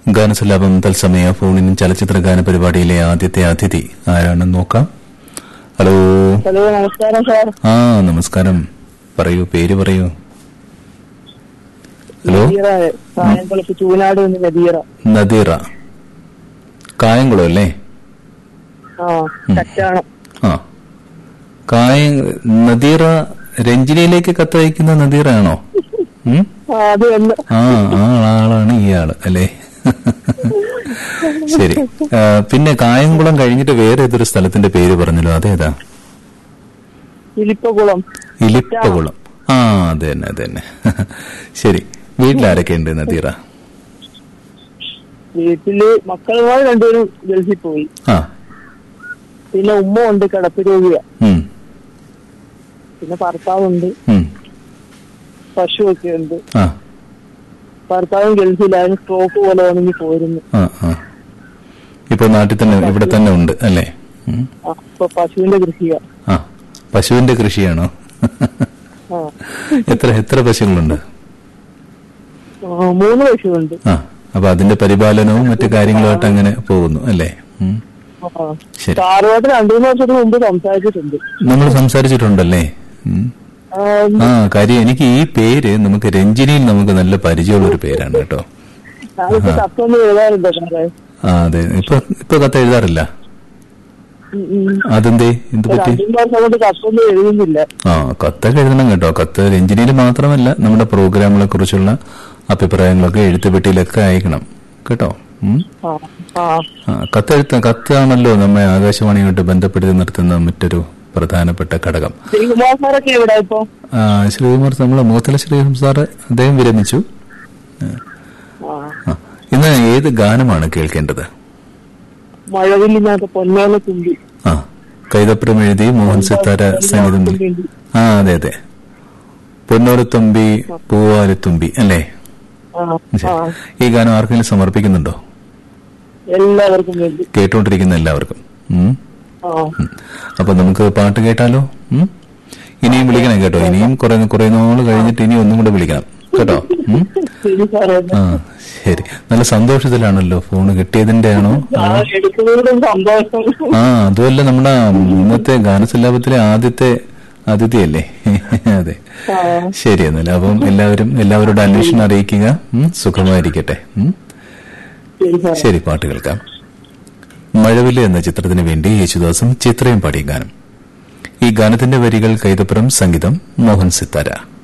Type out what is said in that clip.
ഗാനസല്ലാപം തത്സമയ ഫോണിനും ചലച്ചിത്ര ഗാന പരിപാടിയിലെ ആദ്യത്തെ അതിഥി ആരാണെന്ന് നോക്കാം ഹലോ ഹലോ നമസ്കാരം സാർ ആ നമസ്കാരം പറയൂ പേര് പറയൂ ഹലോ നദീറ കായംകുളത്ത് ചൂനാട് നിന്ന് നദീറ നദീറ കായംകുളം അല്ലേ ആ കച്ചാണം ആ കായ നദീറ രഞ്ജിനിയിലേക്ക് കത്തയക്കുന്ന നദീറയാണോ ഉം? ആ അത് തന്നെ ആ ആ ആളാണ് ഈ ആള് അല്ലേ ശരി ആ, പിന്നെ കായംകുളം കഴിഞ്ഞിട്ട് വേറെ ഏതൊരു സ്ഥലത്തിന്റെ പേര് പറഞ്ഞല്ലോ അതേതാ ഇലിപ്പകുളം ഇലിപ്പകുളം ആ അത് തന്നെ അത് തന്നെ ശരി വീട്ടിലാരൊക്കെ ഉണ്ട് നദീറ വീട്ടില് മക്കളുമായി രണ്ടുപേരും ഗൾഫിൽ പോയി ആ പിന്നെ ഉമ്മ ഉണ്ട് കിടപ്പ് രോഗിയാ ഉം, പിന്നെ ഭർത്താവുണ്ട് ഉം, പശുവൊക്കെ ഉണ്ട് ആ ഭർത്താവും ഗൾഫിലായിരുന്നു സ്ട്രോക്ക് പോലെ ഉണങ്ങി പോയിരുന്നു ആ ആ ഇപ്പൊ നാട്ടിൽ തന്നെ ഇവിടെ തന്നെ ഉണ്ട് അല്ലേ ഉം. ആ, ഇപ്പൊ പശുവിന്റെ കൃഷിയാ ആ പശുവിന്റെ കൃഷിയാണോ ആ എത്ര എത്ര പശുക്കളുണ്ട് ആ, മൂന്ന് പശുവുണ്ട് ആ അപ്പൊ അതിന്റെ പരിപാലനവും മറ്റു കാര്യങ്ങളുമായിട്ട് അങ്ങനെ പോകുന്നു അല്ലേ ഉം. ആ. ശരി സാറുമായിട്ട് രണ്ടു മൂന്ന് വർഷത്തിന് മുമ്പ് സംസാരിച്ചിട്ടുണ്ട് നമ്മൾ സംസാരിച്ചിട്ടുണ്ടല്ലേ ഉം. ആ, ആ കാര്യം എനിക്ക് ഈ പേര് നമുക്ക് രഞ്ജിനിയിൽ നമുക്ക് നല്ല പരിചയമുള്ള ഒരു പേരാണ് കേട്ടോ ഞാനിപ്പോ കത്തൊന്നും എഴുതാറുണ്ട് സാറേ ആ അതെ ഇപ്പൊ ഇപ്പൊ കത്ത് എഴുതാറില്ല ഉം, ഉം. അതെന്തേ എന്ത് ഇപ്പൊ പറ്റി രണ്ടു വർഷം കൊണ്ട് കത്തൊന്നും എഴുതുന്നില്ല ആ കത്തൊക്കെ എഴുതണം കേട്ടോ കത്ത് രഞ്ജിനിയിൽ മാത്രമല്ല നമ്മുടെ പ്രോഗ്രാമുകളെ കുറിച്ചുള്ള അഭിപ്രായങ്ങളൊക്കെ എഴുത്തുപെട്ടിയിലൊക്കെ അയക്കണം കേട്ടോ ഉം. ആ ആ ആ, കത്തെഴുത്ത് കത്താണല്ലോ നമ്മെ ആകാശവാണിയുമായിട്ട് ബന്ധപ്പെടുത്തി നിർത്തുന്ന മറ്റൊരു പ്രധാനപ്പെട്ട ഘടകം ശ്രീകുമാർ സാറൊക്കെ എവിടെ ഇപ്പൊ ആ, ശ്രീകുമാർ നമ്മളെ മുഖത്തല ശ്രീകുമാർ സാറ് അദ്ദേഹം വിരമിച്ചു ആ ആ, ഇന്ന് ഏത് ഗാനമാണ് കേൾക്കേണ്ടത് മഴവില്ലിനകത്ത് പൊന്നോല തുമ്പി ആ കൈതപ്പുറം എഴുതി മോഹൻ സിത്താര സംഗീതം നൽകി. ആ അതെ അതെ പൊന്നോരത്തുമ്പി പൂവാലത്തുമ്പി അല്ലേ ആ ശരി. ആ ഈ ഗാനം ആർക്കെങ്കിലും സമർപ്പിക്കുന്നുണ്ടോ എല്ലാവർക്കും വേണ്ടി കേട്ടുകൊണ്ടിരിക്കുന്ന എല്ലാവർക്കും ഉം. ആ ഉം. അപ്പൊ നമുക്ക് പാട്ട് കേട്ടാലോ ഉം? ഇനിയും വിളിക്കണം കേട്ടോ ഇനിയും കുറെ കുറെ നാള് കഴിഞ്ഞിട്ട് ഇനി ഒന്നും കൂടെ വിളിക്കണം കേട്ടോ ഉം? ശരി സാറേ ആ ശരി നല്ല സന്തോഷത്തിലാണല്ലോ ഫോണ് കിട്ടിയതിന്റെ ആണോ ആ എടുക്കുന്നതിലും സന്തോഷം ആ അതുമല്ല നമ്മുടെ ഇന്നത്തെ ഗാനസല്ലാപത്തിലെ ആദ്യത്തെ അതിഥിയല്ലേ അതെ ആ ശരി എന്നാൽ അപ്പം എല്ലാവരും എല്ലാവരോടും അന്വേഷണം അറിയിക്കുക ഉം, സുഖമായിരിക്കട്ടെ ഉം. ശരി സാറേ ശരി പാട്ട് കേൾക്കാം മഴവില്ല് എന്ന ചിത്രത്തിന് വേണ്ടി യേശുദാസും ചിത്രയും പാടിയ ഗാനം ഈ ഗാനത്തിന്റെ വരികൾ കൈതപ്പുറം സംഗീതം മോഹൻ സിത്താര